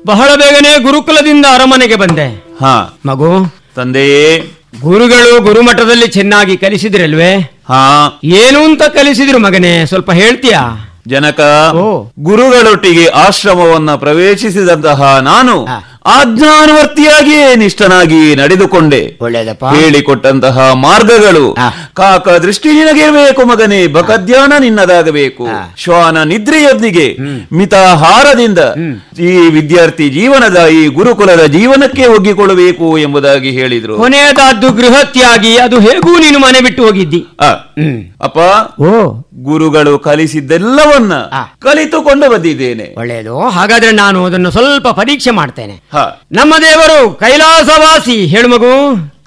ಬಹಳ ಬೇಗನೆ ಗುರುಕುಲದಿಂದ ಅರಮನೆಗೆ ಬಂದೆ ಹಾ ಮಗು ತಂದೆಯೇ ಗುರುಗಳು ಗುರುಮಠದಲ್ಲಿ ಚೆನ್ನಾಗಿ ಕಲಿಸಿದ್ರಲ್ವೇ ಹಾ ಏನು ಅಂತ ಕಲಿಸಿದ್ರು ಮಗನೇ ಸ್ವಲ್ಪ ಹೇಳ್ತೀಯಾ ಜನಕ ಓ. ಗುರುಗಳೊಟ್ಟಿಗೆ ಆಶ್ರಮವನ್ನ ಪ್ರವೇಶಿಸಿದಂತಹ ನಾನು ಹಾ. ಆಜ್ಞಾನುವರ್ತಿಯಾಗಿಯೇ ನಿಷ್ಠನಾಗಿ ನಡೆದುಕೊಂಡೆ ಒಳ್ಳೇದಪ್ಪ ಹೇಳಿಕೊಟ್ಟಂತಹ ಮಾರ್ಗಗಳು ಹಾ. ಕಾಕ ದೃಷ್ಟಿ ನಿನಗಿರ್ಬೇಕು ಮಗನೇ ಬಕಧ್ಯಾನ ನಿನ್ನದಾಗಬೇಕು ಹಾ. ಶ್ವಾನ ನಿದ್ರೆಯೊಂದಿಗೆ ಮಿತಾಹಾರದಿಂದ ಈ ವಿದ್ಯಾರ್ಥಿ ಜೀವನದ ಈ ಗುರುಕುಲದ ಜೀವನಕ್ಕೆ ಒಗ್ಗಿಕೊಳ್ಳಬೇಕು ಎಂಬುದಾಗಿ ಹೇಳಿದ್ರು ಕೊನೆಯದಾದ್ದು ಗೃಹತ್ಯಾಗಿ ಅದು ಹೇಗೂ ನೀನು ಮನೆ ಬಿಟ್ಟು ಹೋಗಿದ್ದಿ ಆ, ಹ್ಮ್ ಅಪ್ಪ ಓ ಗುರುಗಳು ಕಲಿಸಿದ್ದೆಲ್ಲವನ್ನ ಆ. ಕಲಿತುಕೊಂಡು ಬಂದಿದ್ದೇನೆ ಒಳ್ಳೆಯದು ಹಾಗಾದ್ರೆ ನಾನು ಅದನ್ನು ಸ್ವಲ್ಪ ಪರೀಕ್ಷೆ ಮಾಡ್ತೇನೆ ಹ ನಮ್ಮ ದೇವರು ಕೈಲಾಸವಾಸಿ ಹೇಳು ಮಗು